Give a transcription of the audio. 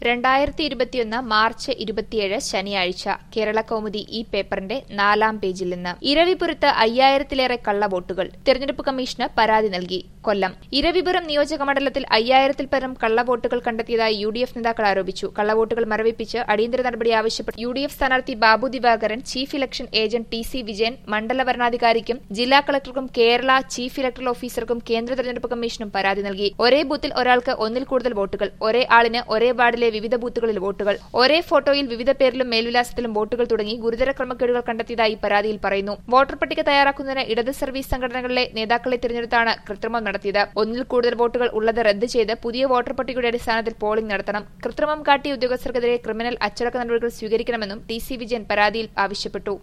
രണ്ടായിരത്തി ഇരുപത്തിയൊന്ന് മാർച്ച് ഇരുപത്തിയേഴ് ശനിയാഴ്ച കേരള കൗമുദി ഈ പേപ്പറിന്റെ നാലാം പേജിൽ നിന്ന് ഇരവിപുരത്ത് അയ്യായിരത്തിലേറെ കള്ളവോട്ടുകൾ തെരഞ്ഞെടുപ്പ് കമ്മീഷന് പരാതി നൽകി കൊല്ലം ഇരവിപുരം നിയോജക മണ്ഡലത്തിൽ അയ്യായിരത്തിൽ പരം കള്ളവോട്ടുകൾ കണ്ടെത്തിയതായി യു ഡി എഫ് നേതാക്കൾ ആരോപിച്ചു കള്ളവോട്ടുകൾ മരവിപ്പിച്ച് അടിയന്തര നടപടി ആവശ്യപ്പെട്ട് യു ഡി എഫ് സ്ഥാനാർത്ഥി Babu Divakaran chief election agent T C Vijayan മണ്ഡല വരണാധികാരിക്കും ജില്ലാ കളക്ടർക്കും കേരള ചീഫ് ഇലക്ടറൽ ഓഫീസർക്കും കേന്ദ്ര തെരഞ്ഞെടുപ്പ് കമ്മീഷനും പരാതി നൽകി ഒരേ ബൂത്തിൽ ഒരാൾക്ക് ഒന്നിൽ കൂടുതൽ വോട്ടുകൾ ഒരേ ആളിന് ഒരേ വാർഡിലെ വിവിധ ബൂത്തുകളിൽ വോട്ടുകൾ ഒരേ ഫോട്ടോയിൽ വിവിധ പേരിലും മേൽവിലാസത്തിലും വോട്ടുകൾ തുടങ്ങി ഗുരുതര ക്രമക്കേടുകൾ കണ്ടെത്തിയതായി പരാതിയിൽ പറയുന്നു വോട്ടർ പട്ടിക തയ്യാറാക്കുന്നതിന് ഇടത് സർവീസ് സംഘടനകളിലെ നേതാക്കളെ തിരഞ്ഞെടുത്താണ് കൃത്രിമം നടത്തിയത് ഒന്നിൽ കൂടുതൽ വോട്ടുകൾ ഉള്ളത് റദ്ദ് ചെയ്ത് പുതിയ വോട്ടർ പട്ടികയുടെ അടിസ്ഥാനത്തിൽ പോളിംഗ് നടത്തണം കൃത്രിമം കാട്ടിയ ഉദ്യോഗസ്ഥർക്കെതിരെ ക്രിമിനൽ അച്ചടക്ക നടപടികൾ സ്വീകരിക്കണമെന്നും ടി സി വിജയൻ പരാതിയിൽ ആവശ്യപ്പെട്ടു